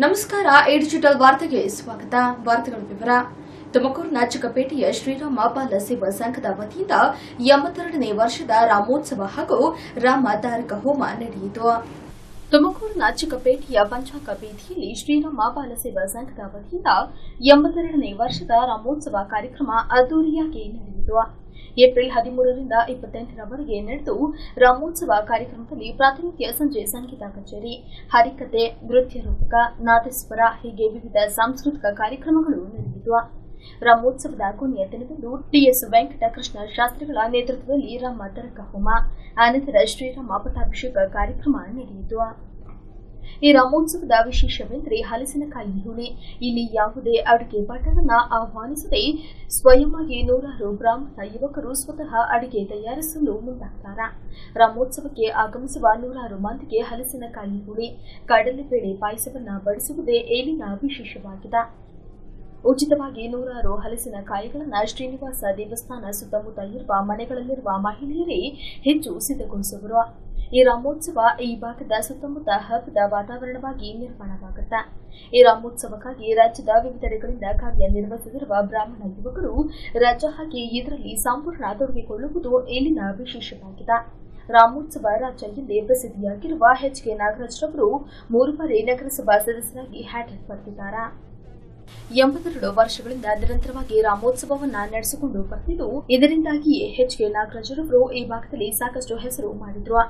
ನಮಸ್ಕಾರ A digital ವಾರ್ತೆಗೆ ಸ್ವಾಗತ ವಾರ್ತೆಗಳ ವಿವರ ತುಮಕೂರಿನ ಚಿಕ್ಕಪೇಟೆಯ ಶ್ರೀರಾಮ ಬಾಲ ಸೇವಾ ಸಂಘದ ವತಿಯಿಂದ ಎಂಬತ್ತೆರಡನೇ ವರ್ಷದ ರಾಮೋತ್ಸವ ಹಾಗೂ ರಾಮ ತಾರಕ ಹೋಮ ನಡೆಯಿತು ತುಮಕೂರಿನ ಚಿಕ್ಕಪೇಟೆಯ ಪಂಚಾಂಗ ಬೀದಿಯಲ್ಲಿ ಶ್ರೀರಾಮ ಬಾಲ ಸೇವಾ ಸಂಘದ ವತಿಯಿಂದ ಎಂಬತ್ತೆರಡನೇ ವರ್ಷದ ರಾಮೋತ್ಸವ ಕಾರ್ಯಕ್ರಮ ಅದ್ದೂರಿಯಾಗಿ ನಡೆಯಿತು ಏಪ್ರಿಲ್ ಹದಿಮೂರರಿಂದ ಇಪ್ಪತ್ತೆಂಟರವರೆಗೆ ನಡೆದು ರಾಮೋತ್ಸವ ಕಾರ್ಯಕ್ರಮದಲ್ಲಿ ಪ್ರಾತಿನಿಧ್ಯ ಸಂಜೆ ಸಂಗೀತ ಕಚೇರಿ ಹರಿಕತೆ ನೃತ್ಯ ರೂಪಕ ನಾದಸ್ವರ ಹೀಗೆ ವಿವಿಧ ಸಾಂಸ್ಕೃತಿಕ ಕಾರ್ಯಕ್ರಮಗಳು ನಡೆಯಿತು ರಾಮೋತ್ಸವದ ಕೊನೆಯ ದಿನದಂದು ಟಿಎಸ್ ವೆಂಕಟಕೃಷ್ಣ ಶಾಸ್ತ್ರಿಗಳ ನೇತೃತ್ವದಲ್ಲಿ ರಾಮ ತರಕ ಹೋಮ ಅನಂತರ ಶ್ರೀರಾಮ ಪಟ್ಟಾಭಿಷೇಕ ಕಾರ್ಯಕ್ರಮ ನಡೆಯಿತು ಈ ರಾಮೋತ್ಸವದ ವಿಶೇಷವೆಂದರೆ ಹಲಸಿನಕಾಯಿ ಹುಳಿ ಇಲ್ಲಿ ಯಾವುದೇ ಅಡುಗೆ ಭಟ್ಟರನ್ನ ಆಹ್ವಾನಿಸದೆ ಸ್ವಯಂವಾಗಿ ನೂರಾರು ಬ್ರಾಹ್ಮಣ ಯುವಕರು ಸ್ವತಃ ಅಡುಗೆ ತಯಾರಿಸಲು ಮುಂದಾಗ್ತಾರೆ ರಾಮೋತ್ಸವಕ್ಕೆ ಆಗಮಿಸುವ ನೂರಾರು ಮಂದಿಗೆ ಹಲಸಿನಕಾಯಿ ಹುಳಿ ಕಡಲೆಬೇಳೆ ಪಾಯಸವನ್ನ ಬಡಿಸುವುದೇ ಏಲಿನ ವಿಶೇಷವಾಗಿದೆ ಉಚಿತವಾಗಿ ನೂರಾರು ಹಲಸಿನ ಕಾಯಿಗಳನ್ನು ಶ್ರೀನಿವಾಸ ದೇವಸ್ಥಾನ ಸುತ್ತಮುತ್ತ ಇರುವ ಮನೆಗಳಲ್ಲಿರುವ ಮಹಿಳೆಯರೇ ಹೆಚ್ಚು ಸಿದ್ಧಗೊಳಿಸುವರು ಈ ರಾಮೋತ್ಸವ ಈ ಭಾಗದ ಸುತ್ತಮುತ್ತ ಹಬ್ಬದ ವಾತಾವರಣವಾಗಿ ನಿರ್ಮಾಣವಾಗುತ್ತೆ ಈ ರಾಮೋತ್ಸವಕ್ಕಾಗಿ ರಾಜ್ಯದ ವಿವಿಧೆಡೆಗಳಿಂದ ಕಾರ್ಯನಿರ್ವಹಿಸುತ್ತಿರುವ ಬ್ರಾಹ್ಮಣ ಯುವಕರು ರಜಾ ಹಾಕಿ ಇದರಲ್ಲಿ ಸಂಪೂರ್ಣ ತೊಡಗಿಕೊಳ್ಳುವುದು ಇಲ್ಲಿನ ವಿಶೇಷವಾಗಿದೆ ರಾಮೋತ್ಸವ ರಾಜ್ಯ ಎಂದೇ ಪ್ರಸಿದ್ಧಿಯಾಗಿರುವ ಎಚ್ ಕೆ ನಾಗರಾಜ್ರವರು ಮೂರು ಬಾರಿ ನಗರಸಭಾ ಸದಸ್ಯರಾಗಿ ಹ್ಯಾಟ್ರಿಕ್ ಪಡೆದಿದ್ದಾರೆ ಎಂಬತ್ತೆರಡು ವರ್ಷಗಳಿಂದ ನಿರಂತರವಾಗಿ ರಾಮೋತ್ಸವವನ್ನ ನಡೆಸಿಕೊಂಡು ಬರ್ತಿದ್ದು ಇದರಿಂದಾಗಿಯೇ ಎಚ್ ಕೆ ನಾಗರಾಜರವರು ಈ ಭಾಗದಲ್ಲಿ ಸಾಕಷ್ಟು ಹೆಸರು ಮಾಡಿದ್ರು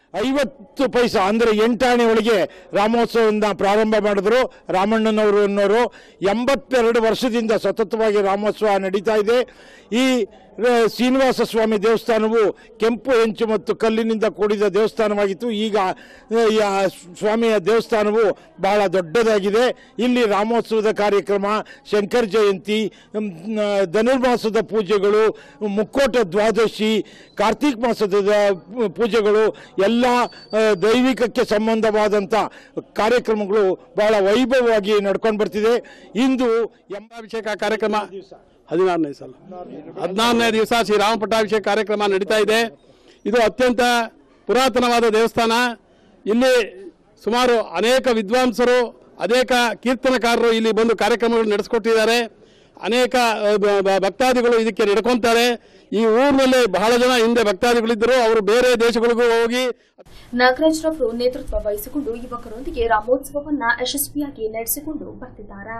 ಐವತ್ತು ಪೈಸಾ ಅಂದರೆ ಎಂಟಾಣೆ ಒಳಗೆ ರಾಮೋತ್ಸವದಿಂದ ಪ್ರಾರಂಭ ಮಾಡಿದ್ರು ರಾಮಣ್ಣನವರು ಅನ್ನೋರು ಎಂಬತ್ತೆರಡು ವರ್ಷದಿಂದ ಸತತವಾಗಿ ರಾಮೋತ್ಸವ ನಡೀತಾ ಇದೆ ಈ ಆ, ಶ್ರೀನಿವಾಸ ಸ್ವಾಮಿ ದೇವಸ್ಥಾನವು ಕೆಂಪು ಹೆಂಚು ಮತ್ತು ಕಲ್ಲಿನಿಂದ ಕೂಡಿದ ದೇವಸ್ಥಾನವಾಗಿತ್ತು ಈಗ ಆ, ಈ ಆ ಸ್ವಾಮಿಯ ದೇವಸ್ಥಾನವು ಬಹಳ ದೊಡ್ಡದಾಗಿದೆ ಇಲ್ಲಿ ರಾಮೋತ್ಸವದ ಕಾರ್ಯಕ್ರಮ ಶಂಕರ ಜಯಂತಿ ಮ್, ಆ, ಧನುರ್ಮಾಸದ ಪೂಜೆಗಳು ಮುಕ್ಕೋಟ ದ್ವಾದಶಿ ಕಾರ್ತೀಕ ಮಾಸದ ದ- ಪೂಜೆಗಳು ಎಲ್ಲ ಆ, ದೈವಿಕಕ್ಕೆ ಸಂಬಂಧವಾದಂಥ ಕಾರ್ಯಕ್ರಮಗಳು ಬಹಳ ವೈಭವವಾಗಿ ನಡ್ಕೊಂಡು ಬರ್ತಿದೆ ಇಂದು ಎಂಬ ಅಭಿಷೇಕ ಕಾರ್ಯಕ್ರಮ ಹದಿನಾರನೇ ಸಲ ಹದಿನಾರನೇ ದಿವಸ ಶ್ರೀರಾಮ ಪಟ್ಟಾಭಿಷೇಕ ಕಾರ್ಯಕ್ರಮ ನಡೀತಾ ಇದೆ ಇದು ಅತ್ಯಂತ ಪುರಾತನವಾದ ದೇವಸ್ಥಾನ ಇಲ್ಲಿ ಸುಮಾರು ಅನೇಕ ವಿದ್ವಾಂಸರು ಅನೇಕ ಕೀರ್ತನಕಾರರು ಇಲ್ಲಿ ಬಂದು ಕಾರ್ಯಕ್ರಮಗಳು ನಡೆಸ್ಕೊಟ್ಟಿದ್ದಾರೆ ಅನೇಕ ಅಹ್, ಬ- ಬ- ಭಕ್ತಾದಿಗಳು ಇದಕ್ಕೆ ನಡ್ಕೊಂತಾರೆ ಈ ಊರಿನಲ್ಲಿ ಬಹಳ ಜನ ಹಿಂದೆ ಭಕ್ತಾದಿಗಳಿದ್ದರು ಅವರು ಬೇರೆ ದೇಶಗಳಿಗೂ ಹೋಗಿ ನಾಗರಾಜ್ರವರು ನೇತೃತ್ವ ವಹಿಸಿಕೊಂಡು ಯುವಕರೊಂದಿಗೆ ರಾಮೋತ್ಸವವನ್ನ ಯಶಸ್ವಿಯಾಗಿ ನಡೆಸಿಕೊಂಡು ಬರ್ತಿದ್ದಾರೆ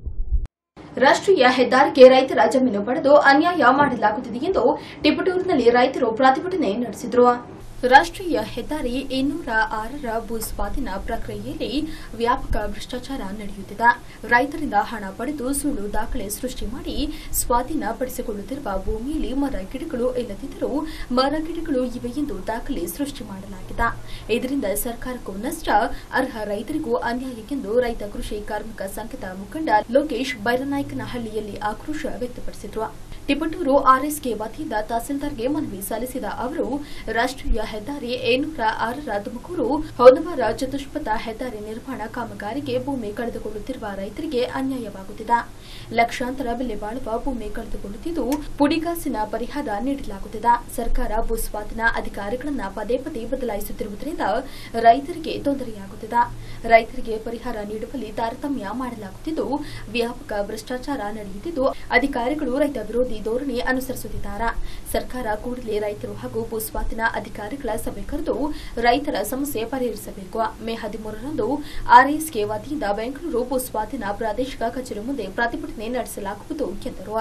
ರಾಷ್ಟ್ರೀಯ ಹೆದ್ದಾರಿಗೆ ರೈತರ ಜಮೀನು ಪಡೆದು ಅನ್ಯಾಯ ಮಾಡಲಾಗುತ್ತಿದೆ ಎಂದು ಟಿಪಟೂರಿನಲ್ಲಿ ರೈತರು ಪ್ರತಿಭಟನೆ ನಡೆಸಿದರು ರಾಷ್ಟ್ರೀಯ ಹೆದ್ದಾರಿ ಇನ್ನೂರ ಆರರ ಭೂ ಸ್ವಾಧೀನ ಪ್ರಕ್ರಿಯೆಯಲ್ಲಿ ವ್ಯಾಪಕ ಭ್ರಷ್ಟಾಚಾರ ನಡೆಯುತ್ತಿದೆ ರೈತರಿಂದ ಹಣ ಪಡೆದು ಸುಳ್ಳು ದಾಖಲೆ ಸೃಷ್ಟಿ ಮಾಡಿ ಸ್ವಾಧೀನ ಪಡಿಸಿಕೊಳ್ಳುತ್ತಿರುವ ಭೂಮಿಯಲ್ಲಿ ಮರ ಗಿಡಗಳು ಇಲ್ಲದಿದ್ದರೂ ಮರ ಗಿಡಗಳು ಇವೆ ಎಂದು ದಾಖಲೆ ಸೃಷ್ಟಿ ಮಾಡಲಾಗಿದೆ ಇದರಿಂದ ಸರ್ಕಾರಕ್ಕೂ ನಷ್ಟ ಅರ್ಹ ರೈತರಿಗೂ ಅನ್ಯಾಯಕ್ಕೆಂದು ರೈತ ಕೃಷಿ ಕಾರ್ಮಿಕ ಸಂಘದ ಮುಖಂಡ ಲೋಕೇಶ್ ಬೈರನಾಯಕನಹಳ್ಳಿಯಲ್ಲಿ ಆಕ್ರೋಶ ವ್ಯಕ್ತಪಡಿಸಿದರು ಟಿಪಟೂರು ಆರ್ಎಸ್ಕೆ ವತಿಯಿಂದ ತಹಸೀಲ್ದಾರ್ಗೆ ಮನವಿ ಸಲ್ಲಿಸಿದ ಅವರು ರಾಷ್ಟ್ರೀಯ ಹೆದ್ದಾರಿ ಏನೂರ ಆರರ ತುಮಕೂರು ಹೊನ್ನವಾರ ಚತುಷ್ಪಥ ಹೆದ್ದಾರಿ ನಿರ್ಮಾಣ ಕಾಮಗಾರಿಗೆ ಭೂಮಿ ಕಳೆದುಕೊಳ್ಳುತ್ತಿರುವ ರೈತರಿಗೆ ಅನ್ಯಾಯವಾಗುತ್ತಿದೆ ಲಕ್ಷಾಂತರ ಬೆಲೆ ಬಾಳುವ ಭೂಮಿ ಕಳೆದುಕೊಳ್ಳುತ್ತಿದ್ದು ಪುಡಿಗಾಸಿನ ಪರಿಹಾರ ನೀಡಲಾಗುತ್ತಿದೆ ಸರ್ಕಾರ ಭೂ ಸ್ವಾಧೀನ ಅಧಿಕಾರಿಗಳನ್ನ ಪದೇ ಪದೇ ಬದಲಾಯಿಸುತ್ತಿರುವುದರಿಂದ ರೈತರಿಗೆ ತೊಂದರೆಯಾಗುತ್ತಿದೆ ರೈತರಿಗೆ ಪರಿಹಾರ ನೀಡುವಲ್ಲಿ ತಾರತಮ್ಯ ಮಾಡಲಾಗುತ್ತಿದ್ದು ವ್ಯಾಪಕ ಭ್ರಷ್ಟಾಚಾರ ನಡೆಯುತ್ತಿದ್ದು ಅಧಿಕಾರಿಗಳು ರೈತ ವಿರೋಧಿ ಧೋರಣೆ ಅನುಸರಿಸುತ್ತಿದ್ದಾರೆ ಸರ್ಕಾರ ಕೂಡಲೇ ರೈತರು ಹಾಗೂ ಭೂ ಸ್ವಾಧೀನ ಅಧಿಕಾರಿಗಳ ಸಭೆ ಕರೆದು ರೈತರ ಸಮಸ್ಯೆ ಪರಿಹರಿಸಬೇಕು ಮೇ ಹದಿಮೂರರಂದು ಆರ್ಎಸ್ಕೆ ವತಿಯಿಂದ ಬೆಂಗಳೂರು ಭೂ ಸ್ವಾಧೀನ ಪ್ರಾದೇಶಿಕ ಕಚೇರಿ ಮುಂದೆ ಪ್ರತಿಭಟನೆ ನಡೆಸಲಾಗುವುದು ಎಂದರು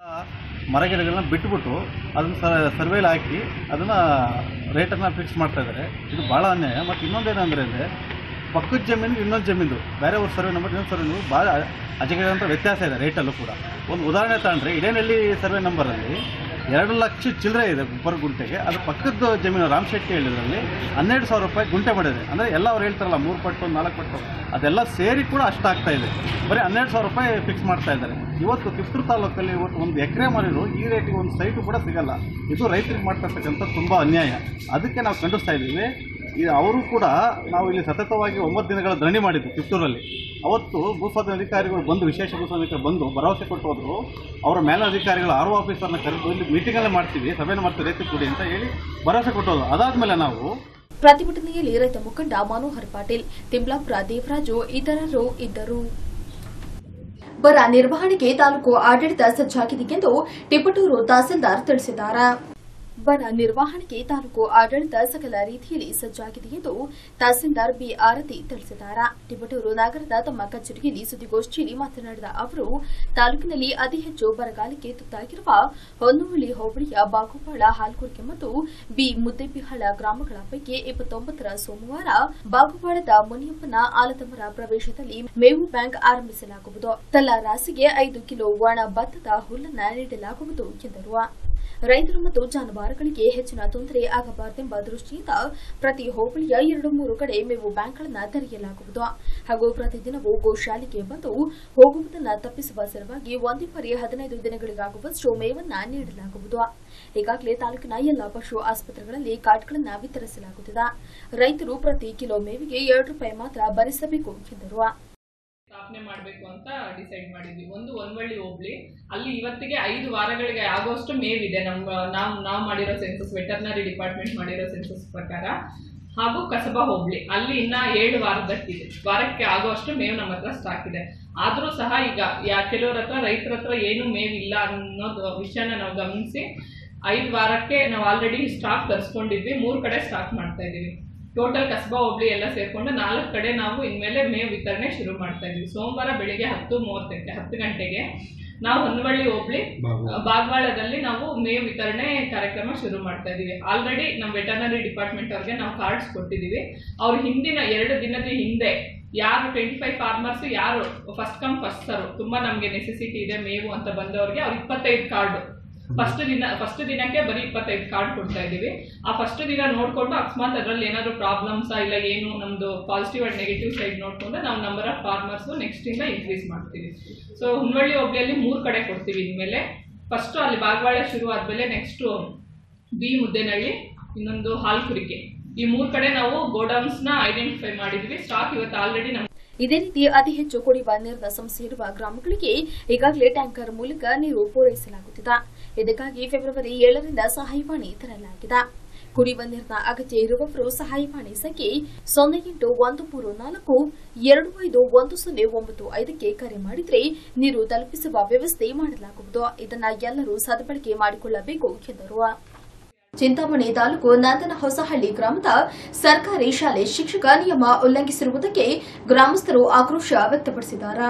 ಮರಗಿಡಗಳನ್ನ ಬಿಟ್ಬಿಟ್ಟು ಅದನ್ನ ಸರ್ವೇಲ್ ಹಾಕಿ ಅದನ್ನು ರೇಟನ್ನು ಫಿಕ್ಸ್ ಮಾಡ್ತಾ ಇದ್ದಾರೆ ಇದು ಭಾಳ ಅನ್ಯಾಯ ಮತ್ತು ಇನ್ನೊಂದೇನಂದರೆ ಅಂದರೆ ಪಕ್ಕದ ಜಮೀನು ಇನ್ನೊಂದು ಜಮೀನು ಬೇರೆ ಅವ್ರ ಸರ್ವೆ ನಂಬರ್ ಇನ್ನೊಂದು ಸರ್ವೆ ನಂಬರ್ ಭಾಳ ಅಜಗಜಾಂತರ ವ್ಯತ್ಯಾಸ ಇದೆ ರೇಟಲ್ಲೂ ಕೂಡ ಒಂದು ಉದಾಹರಣೆ ತಗೊಂಡ್ರೆ ಇಡೇನಹಳ್ಳಿ ಸರ್ವೆ ನಂಬರಲ್ಲಿ ಎರಡು ಲಕ್ಷ ಚಿಲ್ಲರೆ ಇದೆ ಪರ್ ಗುಂಟೆಗೆ ಅದು ಪಕ್ಕದ ಜಮೀನು ರಾಮ್ ಶೆಟ್ಟಿ ಹೇಳಿದ್ರಲ್ಲಿ ಹನ್ನೆರಡು ಸಾವಿರ ರೂಪಾಯಿ ಗುಂಟೆ ಮಾಡಿದೆ ಅಂದರೆ ಎಲ್ಲ ಅವ್ರು ಹೇಳ್ತಾರಲ್ಲ ಮೂರು ಪಟ್ಟು ನಾಲ್ಕು ಪಟ್ಟು ಅದೆಲ್ಲ ಸೇರಿ ಕೂಡ ಅಷ್ಟು ಆಗ್ತಾ ಇದೆ ಬರೀ ಹನ್ನೆರಡು ಸಾವಿರ ರೂಪಾಯಿ ಫಿಕ್ಸ್ ಮಾಡ್ತಾ ಇದ್ದಾರೆ ಇವತ್ತು ಕಿತ್ತೂರು ತಾಲೂಕಲ್ಲಿ ಇವತ್ತು ಒಂದು ಎಕರೆ ಮಾರಿದ್ರು ಈ ರೇಟಿಗೆ ಒಂದು ಸೈಟು ಕೂಡ ಸಿಗಲ್ಲ ಇದು ರೈತರಿಗೆ ಮಾಡ್ತಿರ್ತಕ್ಕಂಥ ತುಂಬ ಅನ್ಯಾಯ ಅದಕ್ಕೆ ನಾವು ಖಂಡಿಸ್ತಾ ಇದ್ದೀವಿ ಈ ಅವರು ಕೂಡ ನಾವು ಇಲ್ಲಿ ಸತತವಾಗಿ ಒಂಬತ್ತು ದಿನಗಳ ಧರಣಿ ಮಾಡಿದ್ವಿ ಕಿತ್ತೂರಲ್ಲಿ ಅವತ್ತು ಭೂಸ್ವಾಧೀನ ಅಧಿಕಾರಿಗಳು ಬಂದು ವಿಶೇಷ ಭೂಸ್ವಾಧೀನ ಅಧಿಕಾರಿ ಬಂದು ಭರವಸೆ ಕೊಟ್ಟು ಹೋದ್ರು ಅವರ ಮೇಲಾಧಿಕಾರಿಗಳು ಆರ್ ಒ ಆಫೀಸರ್ನ ಕರೆದು ಇಲ್ಲಿ ಮೀಟಿಂಗಲ್ಲೇ ಮಾಡ್ತೀವಿ ಸಭೆನ ಮಾಡ್ತೀವಿ ರೈತ ಕೂಡಿ ಅಂತ ಹೇಳಿ ಭರವಸೆ ಕೊಟ್ಟು ಹೋದ್ರು ಅದಾದಮೇಲೆ ನಾವು ಪ್ರತಿಭಟನೆಯಲ್ಲಿ ರೈತ ಮುಖಂಡ ಮನೋಹರ್ ಪಾಟೀಲ್ ತಿಮ್ಲಾಪುರ ದೇವರಾಜು ಇತರರು ಇದ್ದರು ಬರ ನಿರ್ವಹಣೆಗೆ ತಾಲೂಕು ಆಡಳಿತ ಸಜ್ಜಾಗಿದೆ ಎಂದು ಟಿಪಟೂರು ತಹಸೀಲ್ದಾರ್ ತಿಳಿಸಿದ್ದಾರೆ ಬರ ನಿರ್ವಹಣೆಗೆ ತಾಲೂಕು ಆಡಳಿತ ಸಕಲ ರೀತಿಯಲ್ಲಿ ಸಜ್ಜಾಗಿದೆ ಎಂದು ತಹಸೀಲ್ದಾರ್ ಬಿ ಆರತಿ ತಿಳಿಸಿದ್ದಾರೆ ಟಿಪಟೂರು ನಗರದ ತಮ್ಮ ಕಚೇರಿಯಲ್ಲಿ ಸುದ್ದಿಗೋಷ್ಠಿಯಲ್ಲಿ ಮಾತನಾಡಿದ ಅವರು ತಾಲೂಕಿನಲ್ಲಿ ಅತಿ ಹೆಚ್ಚು ಬರಗಾಲಕ್ಕೆ ತುತ್ತಾಗಿರುವ ಹೊನ್ನವಳ್ಳಿ ಹೋಬಳಿಯ ಬಾಗುಪಾಳ ಹಾಲ್ಕುರ್ಕೆ ಮತ್ತು ಬಿ ಮುದ್ದೆಬಿಹಾಳ ಗ್ರಾಮಗಳ ಪೈಕಿ ಇಪ್ಪತ್ತೊಂಬತ್ತರ ಸೋಮವಾರ ಬಾಗುಪಾಳದ ಮುನಿಯಪ್ಪನ ಆಲತಮರ ಪ್ರವೇಶದಲ್ಲಿ ಮೇವು ಬ್ಯಾಂಕ್ ಆರಂಭಿಸಲಾಗುವುದು ತಲಾ ರಾಸಿಗೆ ಐದು ಕಿಲೋ ಒಣ ಭತ್ತದ ಹುಲ್ಲನ್ನು ನೀಡಲಾಗುವುದು ಎಂದರು ರೈತರು ಮತ್ತು ಜಾನುವಾರುಗಳಿಗೆ ಹೆಚ್ಚಿನ ತೊಂದರೆ ಆಗಬಾರದೆಂಬ ದೃಷ್ಟಿಯಿಂದ ಪ್ರತಿ ಹೋಬಳಿಯ ಎರಡು ಮೂರು ಕಡೆ ಮೇವು ಬ್ಯಾಂಕ್ಗಳನ್ನು ತೆರೆಯಲಾಗುವುದು ಹಾಗೂ ಪ್ರತಿದಿನವೂ ಗೋಶಾಲೆಗೆ ಬಂದು ಹೋಗುವುದನ್ನು ತಪ್ಪಿಸುವ ಸಲುವಾಗಿ ಒಂದೇ ಪರಿ ಹದಿನೈದು ದಿನಗಳಿಗಾಗುವಷ್ಟು ಮೇವನ್ನ ನೀಡಲಾಗುವುದು ಈಗಾಗಲೇ ತಾಲೂಕಿನ ಎಲ್ಲ ಪಶು ಆಸ್ಪತ್ರೆಗಳಲ್ಲಿ ಕಾರ್ಡ್ಗಳನ್ನು ವಿತರಿಸಲಾಗುತ್ತಿದೆ ರೈತರು ಪ್ರತಿ ಕಿಲೋ ಮೇವಿಗೆ ಎರಡು ರೂಪಾಯಿ ಮಾತ್ರ ಭರಿಸಬೇಕು ಎಂದರು ಸ್ಥಾಪನೆ ಮಾಡಬೇಕು ಅಂತ ಡಿಸೈಡ್ ಮಾಡಿದ್ವಿ ಒಂದು ಒಂದ್ವಳ್ಳಿ ಹೋಬ್ಳಿ ಅಲ್ಲಿ ಇವತ್ತಿಗೆ ಐದು ವಾರಗಳಿಗೆ ಆಗೋಷ್ಟು ಮೇವಿದೆ ನಮ್ಗೆ ನಾವು ನಾವು ಮಾಡಿರೋ ಸೆನ್ಸಸ್ ವೆಟರ್ನರಿ ಡಿಪಾರ್ಟ್ಮೆಂಟ್ ಮಾಡಿರೋ ಸೆನ್ಸಸ್ ಪ್ರಕಾರ ಹಾಗೂ ಕಸಬಾ ಹೋಬ್ಳಿ ಅಲ್ಲಿ ಇನ್ನ ಏಳು ವಾರದಕ್ಕಿದೆ ವಾರಕ್ಕೆ ಆಗುವಷ್ಟು ಮೇವು ನಮ್ಮ ಹತ್ರ ಸ್ಟಾಕ್ ಇದೆ ಆದರೂ ಸಹ ಈಗ ಯಾ ಕೆಲವ್ರ ಹತ್ರ ರೈತರ ಹತ್ರ ಏನು ಮೇವಿಲ್ಲ ಅನ್ನೋದು ವಿಷಯನ ನಾವು ಗಮನಿಸಿ ಐದು ವಾರಕ್ಕೆ ನಾವು ಆಲ್ರೆಡಿ ಸ್ಟಾಕ್ ತರಿಸ್ಕೊಂಡಿದ್ವಿ ಮೂರು ಕಡೆ ಸ್ಟಾಕ್ ಮಾಡ್ತಾ ಇದ್ದೀವಿ ಟೋಟಲ್ ಕಸ್ಬಾ ಹೋಬ್ಳಿ ಎಲ್ಲ ಸೇರ್ಕೊಂಡು ನಾಲ್ಕು ಕಡೆ ನಾವು ಇನ್ಮೇಲೆ ಮೇವು ವಿತರಣೆ ಶುರು ಮಾಡ್ತಾ ಇದ್ವಿ ಸೋಮವಾರ ಬೆಳಿಗ್ಗೆ ಹತ್ತು ಮೂವತ್ತಕ್ಕೆ ಹತ್ತು ಗಂಟೆಗೆ ನಾವು ಹೊನ್ನವಳ್ಳಿ ಹೋಬ್ಳಿ ಬಾಗವಾಳದಲ್ಲಿ ನಾವು ಮೇವು ವಿತರಣೆ ಕಾರ್ಯಕ್ರಮ ಶುರು ಮಾಡ್ತಾ ಇದೀವಿ ಆಲ್ರೆಡಿ ನಮ್ಮ ವೆಟರ್ನರಿ ಡಿಪಾರ್ಟ್ಮೆಂಟ್ ಅವ್ರಿಗೆ ನಾವು ಕಾರ್ಡ್ಸ್ ಕೊಟ್ಟಿದ್ದೀವಿ ಅವ್ರು ಹಿಂದಿನ ಎರಡು ದಿನದ ಹಿಂದೆ ಯಾರು ಟ್ವೆಂಟಿ ಫೈವ್ ಫಾರ್ಮರ್ಸ್ ಯಾರು ಫಸ್ಟ್ ಕಮ್ ಫಸ್ಟ್ ಸರ್ ತುಂಬಾ ನಮಗೆ ನೆಸೆಸಿಟಿ ಇದೆ ಮೇವು ಅಂತ ಬಂದವ್ರಿಗೆ ಅವ್ರು ಇಪ್ಪತ್ತೈದು ಕಾರ್ಡ್ ಫಸ್ಟ್ ದಿನ ಫಸ್ಟ್ ದಿನಕ್ಕೆ ಬರೀ ಇಪ್ಪತ್ತೈದು ಕಾರ್ಡ್ ಕೊಡ್ತಾ ಇದ್ದೀವಿ ಆ ಫಸ್ಟ್ ದಿನ ನೋಡ್ಕೊಂಡು ಅಕಸ್ಮಾತ್ ಅದರಲ್ಲಿ ಏನಾದ್ರು ಪ್ರಾಬ್ಲಮ್ಸ್ ಇಲ್ಲ ಏನು ನಮ್ದು ಪಾಸಿಟಿವ್ ಅಂಡ್ ನೆಗೆಟಿವ್ ಸೈಡ್ ನೋಡ್ಕೊಂಡು ನಾವು ನಂಬರ್ ಆಫ್ ಫಾರ್ಮರ್ಸ್ ನೆಕ್ಸ್ಟ್ ಇಂದ ಇನ್ಕ್ರೀಸ್ ಮಾಡ್ತೀವಿ ಸೊ ಹುನ್ವಳ್ಳಿ ಹೋಬಳಿಯಲ್ಲಿ ಮೂರು ಕಡೆ ಕೊಡ್ತೀವಿ ಇನ್ಮೇಲೆ ಫಸ್ಟ್ ಅಲ್ಲಿ ಬಾಗವಾಳ ಶುರು ಆದ್ಮೇಲೆ ನೆಕ್ಸ್ಟ್ ಬಿ ಮುದ್ದೇನಹಳ್ಳಿ ಇನ್ನೊಂದು ಹಾಲ್ಕುರಿಕೆ ಈ ಮೂರು ಕಡೆ ನಾವು ಗೋಡೌನ್ಸ್ ನ ಐಡೆಂಟಿಫೈ ಮಾಡಿದ್ವಿ ಸ್ಟಾಕ್ ಇವತ್ತು ಆಲ್ರೆಡಿ ನಮ್ಮ ಇದೇ ರೀತಿ ಅತಿ ಹೆಚ್ಚು ಕುಡಿಯುವ ನೀರಿನ ಸಮಸ್ಯೆ ಇರುವ ಗ್ರಾಮಗಳಿಗೆ ಈಗಾಗಲೇ ಟ್ಯಾಂಕರ್ ಮೂಲಕ ನೀರು ಪೂರೈಸಲಾಗುತ್ತಿದೆ ಇದಕ್ಕಾಗಿ ಫೆಬ್ರವರಿ ಏಳರಿಂದ ಸಹಾಯವಾಣಿ ತರಲಾಗಿದೆ ಕುಡಿಯುವ ನೀರಿನ ಅಗತ್ಯ ಇರುವವರು ಸಹಾಯವಾಣಿ ಸಂಖ್ಯೆ ಸೊನ್ನೆ ಎಂಟು ಒಂದು ಮೂರು ನಾಲ್ಕು ಎರಡು ಐದು ಒಂದು ಸೊನ್ನೆ ಒಂಬತ್ತು ಐದಕ್ಕೆ ಕರೆ ಮಾಡಿದ್ರೆ ನೀರು ತಲುಪಿಸುವ ವ್ಯವಸ್ಥೆ ಮಾಡಲಾಗುವುದು ಇದನ್ನ ಎಲ್ಲರೂ ಸದ್ಬಳಕೆ ಮಾಡಿಕೊಳ್ಳಬೇಕು ಎಂದರು ಚಿಂತಾಮಣಿ ತಾಲೂಕು ನಂದನ ಹೊಸಹಳ್ಳಿ ಗ್ರಾಮದ ಸರ್ಕಾರಿ ಶಾಲೆ ಶಿಕ್ಷಕ ನಿಯಮ ಉಲ್ಲಂಘಿಸಿರುವುದಕ್ಕೆ ಗ್ರಾಮಸ್ಥರು ಆಕ್ರೋಶ ವ್ಯಕ್ತಪಡಿಸಿದ್ದಾರೆ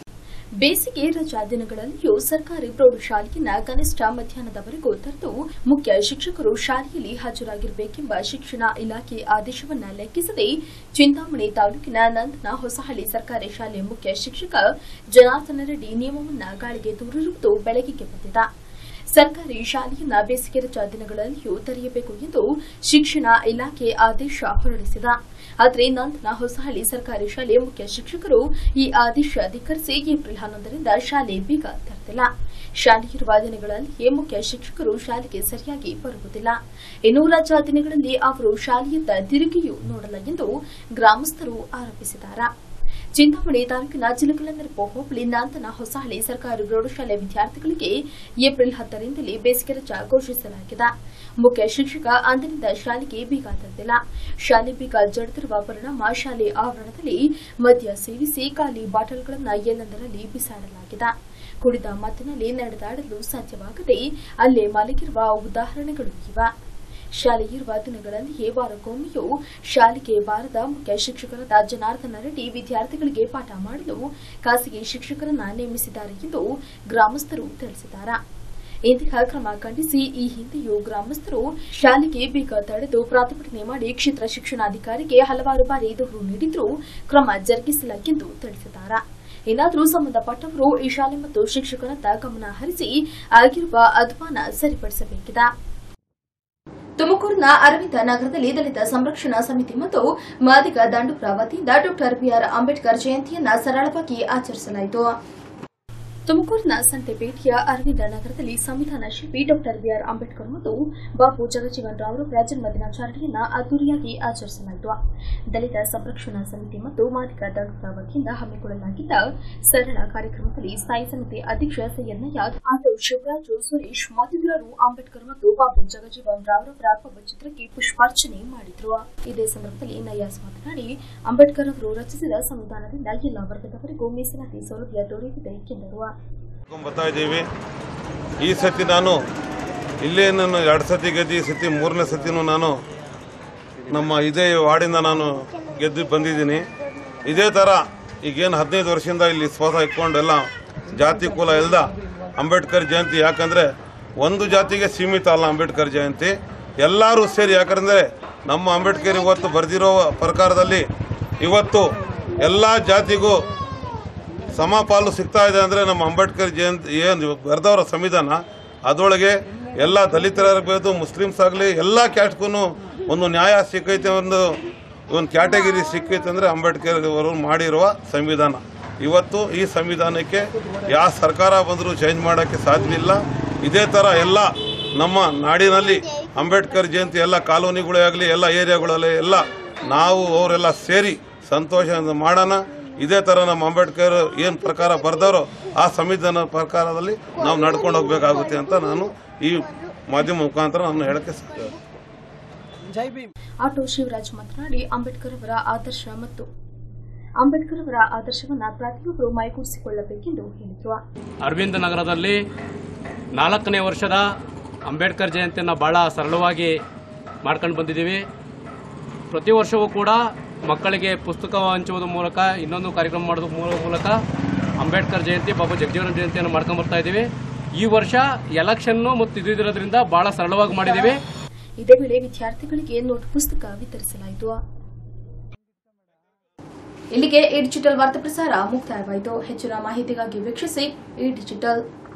ಬೇಸಿಗೆ ರಜಾ ದಿನಗಳಲ್ಲಿಯೂ ಸರ್ಕಾರಿ ಪ್ರೌಢಶಾಲೆಯನ್ನ ಕನಿಷ್ಠ ಮಧ್ಯಾಹ್ನದವರೆಗೂ ತರೆದು ಮುಖ್ಯ ಶಿಕ್ಷಕರು ಶಾಲೆಯಲ್ಲಿ ಹಾಜರಾಗಿರಬೇಕೆಂಬ ಶಿಕ್ಷಣ ಇಲಾಖೆ ಆದೇಶವನ್ನ ಲೆಕ್ಕಿಸದೆ ಚಿಂತಾಮಣಿ ತಾಲೂಕಿನ ನಂದನ ಹೊಸಹಳ್ಳಿ ಸರ್ಕಾರಿ ಶಾಲೆ ಮುಖ್ಯ ಶಿಕ್ಷಕ ಜನಾರ್ದನ ರೆಡ್ಡಿ ನಿಯಮವನ್ನ ಗಾಳಿಗೆ ದೂರಿರುವುದು ಬೆಳಕಿಗೆ ಬಂದಿದೆ ಸರ್ಕಾರಿ ಶಾಲೆಯನ್ನ ಬೇಸಿಗೆ ರಜಾ ದಿನಗಳಲ್ಲಿಯೂ ತೆರೆಯಬೇಕು ಎಂದು ಶಿಕ್ಷಣ ಇಲಾಖೆ ಆದೇಶ ಹೊರಡಿಸಿದೆ ಆದರೆ ನಂದನ ಹೊಸಹಳ್ಳಿ ಸರ್ಕಾರಿ ಶಾಲೆ ಮುಖ್ಯ ಶಿಕ್ಷಕರು ಈ ಆದೇಶ ಧಿಕ್ಕರಿಸಿ ಏಪ್ರಿಲ್ ಹನ್ನೊಂದರಿಂದ ಶಾಲೆ ಬೀಗ ತೆರೆದಿಲ್ಲ ಶಾಲೆ ಇರುವ ದಿನಗಳಲ್ಲಿಯೇ ಮುಖ್ಯ ಶಿಕ್ಷಕರು ಶಾಲೆಗೆ ಸರಿಯಾಗಿ ಬರುವುದಿಲ್ಲ ಇನ್ನು ರಜಾ ದಿನಗಳಲ್ಲಿ ಅವರು ಶಾಲೆಯತ್ತ ತಿರುಗಿಯೂ ನೋಡಲ್ಲ ಎಂದು ಗ್ರಾಮಸ್ಥರು ಆರೋಪಿಸಿದ್ದಾರೆ ಚಿಂತಾಮಣಿ ತಾಲೂಕಿನ ಚಿಲಕಲಂದರಪು ಹೋಬಳಿ ನಾಂತನ ಹೊಸಹಳ್ಳಿ ಸರ್ಕಾರಿ ಪ್ರೌಢಶಾಲೆ ವಿದ್ಯಾರ್ಥಿಗಳಿಗೆ ಏಪ್ರಿಲ್ ಹತ್ತರಿಂದಲೇ ಬೇಸಿಗೆ ರಜಾ ಘೋಷಿಸಲಾಗಿದೆ ಮುಖ್ಯ ಶಿಕ್ಷಕ ಅಂದಿನಿಂದ ಶಾಲೆಗೆ ಬೀಗ ತಂದಿಲ್ಲ ಶಾಲೆ ಬೀಗ ಜಡಿದಿರುವ ಪರಿಣಾಮ ಶಾಲೆ ಆವರಣದಲ್ಲಿ ಮದ್ಯ ಸೇವಿಸಿ ಖಾಲಿ ಬಾಟಲ್ಗಳನ್ನು ಎಲ್ಲೆಂದರಲ್ಲಿ ಬಿಸಾಡಲಾಗಿದೆ ಕುಡಿದ ಮತ್ತಿನಲ್ಲಿ ನಡೆದಾಡಲು ಸಾಧ್ಯವಾಗದೆ ಅಲ್ಲೇ ಮಲಗಿರುವ ಉದಾಹರಣೆಗಳು ಇವೆ ಶಾಲೆಯಿರುವ ದಿನಗಳಲ್ಲಿಯೇ ವಾರಕ್ಕೊಮ್ಮೆಯೂ ಶಾಲೆಗೆ ಬಾರದ ಮುಖ್ಯ ಶಿಕ್ಷಕರಾದ ಜನಾರ್ದನ ರೆಡ್ಡಿ ವಿದ್ಯಾರ್ಥಿಗಳಿಗೆ ಪಾಠ ಮಾಡಲು ಖಾಸಗಿ ಶಿಕ್ಷಕರನ್ನ ನೇಮಿಸಿದ್ದಾರೆ ಎಂದು ಗ್ರಾಮಸ್ಥರು ತಿಳಿಸಿದ್ದಾರೆ ಇಂತಹ ಕ್ರಮ ಖಂಡಿಸಿ ಈ ಹಿಂದೆಯೂ ಗ್ರಾಮಸ್ಥರು ಶಾಲೆಗೆ ಬೀಗ ತಡೆದು ಪ್ರತಿಭಟನೆ ಮಾಡಿ ಕ್ಷೇತ್ರ ಶಿಕ್ಷಣಾಧಿಕಾರಿಗೆ ಹಲವಾರು ಬಾರಿ ದೂರು ನೀಡಿದ್ರೂ ಕ್ರಮ ಜರುಗಿಸಿಲ್ಲ ಎಂದು ತಿಳಿಸಿದ್ದಾರೆ ಏನಾದರೂ ಸಂಬಂಧಪಟ್ಟವರು ಈ ಶಾಲೆ ಮತ್ತು ಶಿಕ್ಷಕರತ್ತ ಗಮನ ಹರಿಸಿ ಆಗಿರುವ ಅಧ್ವಾನ ಸರಿಪಡಿಸಬೇಕಿದೆ ತುಮಕೂರಿನ ಅರವಿಂದ ನಗರದಲ್ಲಿ ದಲಿತ ಸಂರಕ್ಷಣಾ ಸಮಿತಿ ಮತ್ತು ಮಾದಿಗ ದಂಡುಪುರ ವತಿಯಿಂದ ಡಾಕ್ಟರ್ ಬಿಆರ್ ಅಂಬೇಡ್ಕರ್ ಜಯಂತಿಯನ್ನ ಸರಳವಾಗಿ ಆಚರಿಸಲಾಯಿತು ತುಮಕೂರಿನ ಸಂತೆಪೇಟೆಯ ಅರವಿಂದ ನಗರದಲ್ಲಿ ಸಂವಿಧಾನ ಶಿಲ್ಪಿ ಡಾಕ್ಟರ್ ಬಿಆರ್ ಅಂಬೇಡ್ಕರ್ ಮತ್ತು ಬಾಬು ಜಗಜೀವನ್ ರಾವ್ ಜನ್ಮ ದಿನಾಚರಣೆಯನ್ನ ಅದ್ದೂರಿಯಾಗಿ ಆಚರಿಸಲಾಯಿತು ದಲಿತ ಸಂರಕ್ಷಣಾ ಸಮಿತಿ ಮತ್ತು ಮಾದಿಗ ದಳದ ವತಿಯಿಂದ ಹಮ್ಮಿಕೊಳ್ಳಲಾಗಿದ್ದ ಸರಳ ಕಾರ್ಯಕ್ರಮದಲ್ಲಿ ಸ್ಥಾಯಿ ಸಮಿತಿ ಅಧ್ಯಕ್ಷ ಸೈಯದ್ ಆಟೋ ಶಿವರಾಜು ಸುರೇಶ್ ಮತ್ತಿತರರು ಅಂಬೇಡ್ಕರ್ ಮತ್ತು ಬಾಬು ಜಗಜೀವನ್ ರಾವ್ ರವರ ಭಾವಚಿತ್ರಕ್ಕೆ ಪುಷ್ಪಾರ್ಚನೆ ಮಾಡಿದ್ರು ಇದೇ ಸಂದರ್ಭದಲ್ಲಿ ನಯಾಸ್ ಮಾತನಾಡಿ ಅಂಬೇಡ್ಕರ್ ಅವರು ರಚಿಸಿದ ಸಂವಿಧಾನದಿಂದ ಎಲ್ಲ ವರ್ಗದವರಿಗೂ ಮೀಸಲಾತಿ ಸೌಲಭ್ಯ ದೊರೆಯಲಿದೆ ಎಂದರು ಬರ್ತಾ ಇದ್ದೀವಿ ಈ ಸತಿ ನಾನು ಇಲ್ಲೇ ನಾನು ಎರಡು ಸತಿ ಗೆದ್ದು ಈ ಸತಿ ಮೂರನೇ ಸತಿನೂ ನಾನು ನಮ್ಮ ಇದೇ ವಾರ್ಡಿಂದ ನಾನು ಗೆದ್ದು ಬಂದಿದ್ದೀನಿ ಇದೇ ಥರ ಈಗೇನು ಹದಿನೈದು ವರ್ಷದಿಂದ ಇಲ್ಲಿ ಶ್ವಾಸ ಇಟ್ಕೊಂಡೆಲ್ಲ ಜಾತಿ ಕುಲ ಇಲ್ದ ಅಂಬೇಡ್ಕರ್ ಜಯಂತಿ ಯಾಕಂದರೆ ಒಂದು ಜಾತಿಗೆ ಸೀಮಿತ ಅಲ್ಲ ಅಂಬೇಡ್ಕರ್ ಜಯಂತಿ ಎಲ್ಲರೂ ಸೇರಿ ಯಾಕಂದರೆ ನಮ್ಮ ಅಂಬೇಡ್ಕರ್ ಇವತ್ತು ಬರೆದಿರೋ ಪ್ರಕಾರದಲ್ಲಿ ಇವತ್ತು ಎಲ್ಲ ಜಾತಿಗೂ ಸಮಪಾಲು ಸಿಗ್ತಾ ಇದೆ ಅಂದರೆ ನಮ್ಮ ಅಂಬೇಡ್ಕರ್ ಜಯಂತಿ ಏನು ಬರೆದವರ ಸಂವಿಧಾನ ಅದರೊಳಗೆ ಎಲ್ಲ ದಲಿತರಾಗಬಹುದು ಮುಸ್ಲಿಮ್ಸ್ ಆಗಲಿ ಎಲ್ಲ ಕ್ಯಾಸ್ಟ್ಗೂ ಒಂದು ನ್ಯಾಯ ಸಿಕ್ಕೈತೆ ಒಂದು ಒಂದು ಕ್ಯಾಟಗಿರಿ ಸಿಕ್ಕೈತೆ ಅಂದರೆ ಅಂಬೇಡ್ಕರ್ ಅವರು ಮಾಡಿರುವ ಸಂವಿಧಾನ ಇವತ್ತು ಈ ಸಂವಿಧಾನಕ್ಕೆ ಯಾವ ಸರ್ಕಾರ ಬಂದರೂ ಚೇಂಜ್ ಮಾಡೋಕ್ಕೆ ಸಾಧ್ಯವಿಲ್ಲ ಇದೇ ಥರ ಎಲ್ಲ ನಮ್ಮ ನಾಡಿನಲ್ಲಿ ಅಂಬೇಡ್ಕರ್ ಜಯಂತಿ ಎಲ್ಲ ಕಾಲೋನಿಗಳೇ ಆಗಲಿ ಎಲ್ಲ ಏರಿಯಾಗಳಲ್ಲಿ ಎಲ್ಲ ನಾವು ಅವರೆಲ್ಲ ಸೇರಿ ಸಂತೋಷದಿಂದ ಮಾಡೋಣ ಇದೇ ಥರ ನಮ್ಮ ಅಂಬೇಡ್ಕರ್ ಏನು ಪ್ರಕಾರ ಬರೆದವರೋ ಆ ಸಂವಿಧಾನ ಪ್ರಕಾರದಲ್ಲಿ ನಾವು ನಡ್ಕೊಂಡು ಹೋಗ್ಬೇಕಾಗುತ್ತೆ ಅಂತ ನಾನು ಈ ಮಾಧ್ಯಮ ಮುಖಾಂತರ ನಾನು ಹೇಳಕ್ಕೆ ಸಾಧ್ಯ ಆಟೋ ಶಿವರಾಜ್ ಮಾತನಾಡಿ ಅಂಬೇಡ್ಕರ್ ಅವರ ಆದರ್ಶ ಮತ್ತು ಅಂಬೇಡ್ಕರ್ ಅವರ ಆದರ್ಶವನ್ನ ಪ್ರತಿಯೊಬ್ಬರು ಮೈಗೂಡಿಸಿಕೊಳ್ಳಬೇಕೆಂದು ಹೇಳಿದರು ಅರವಿಂದ ನಗರದಲ್ಲಿ ನಾಲ್ಕನೇ ವರ್ಷದ ಅಂಬೇಡ್ಕರ್ ಜಯಂತಿಯನ್ನು ಭಾಳ ಸರಳವಾಗಿ ಮಾಡ್ಕೊಂಡು ಬಂದಿದ್ದೀವಿ ಪ್ರತಿ ವರ್ಷವೂ ಕೂಡ ಮಕ್ಕಳಿಗೆ ಪುಸ್ತಕ ಹಂಚುವುದರ ಮೂಲಕ ಇನ್ನೊಂದು ಕಾರ್ಯಕ್ರಮ ಮಾಡೋದ್ರ ಮೂಲ- ಮೂಲಕ ಅಂಬೇಡ್ಕರ್ ಜಯಂತಿ ಬಾಬು ಜಗಜೀವನ ಜಯಂತಿಯನ್ನು ಮಾಡ್ಕೊಂಡು ಬರ್ತಾ ಇದ್ದೀವಿ ಈ ವರ್ಷ ಎಲೆಕ್ಷನ್ನು ಮತ್ತು ಇದು ಇರೋದ್ರಿಂದ ಭಾಳ ಸರಳವಾಗಿ ಮಾಡಿದ್ದೀವಿ ಇದೇ ವೇಳೆ ವಿದ್ಯಾರ್ಥಿಗಳಿಗೆ ನೋಟ್ ಪುಸ್ತಕ ವಿತರಿಸಲಾಯಿತು ಇಲ್ಲಿಗೆ ಈ ಡಿಜಿಟಲ್ ವಾರ್ತಾ ಪ್ರಸಾರ ಮುಕ್ತಾಯವಾಯಿತು ಹೆಚ್ಚಿನ ಮಾಹಿತಿಗಾಗಿ ವೀಕ್ಷಿಸಿ ಈ ಡಿಜಿಟಲ್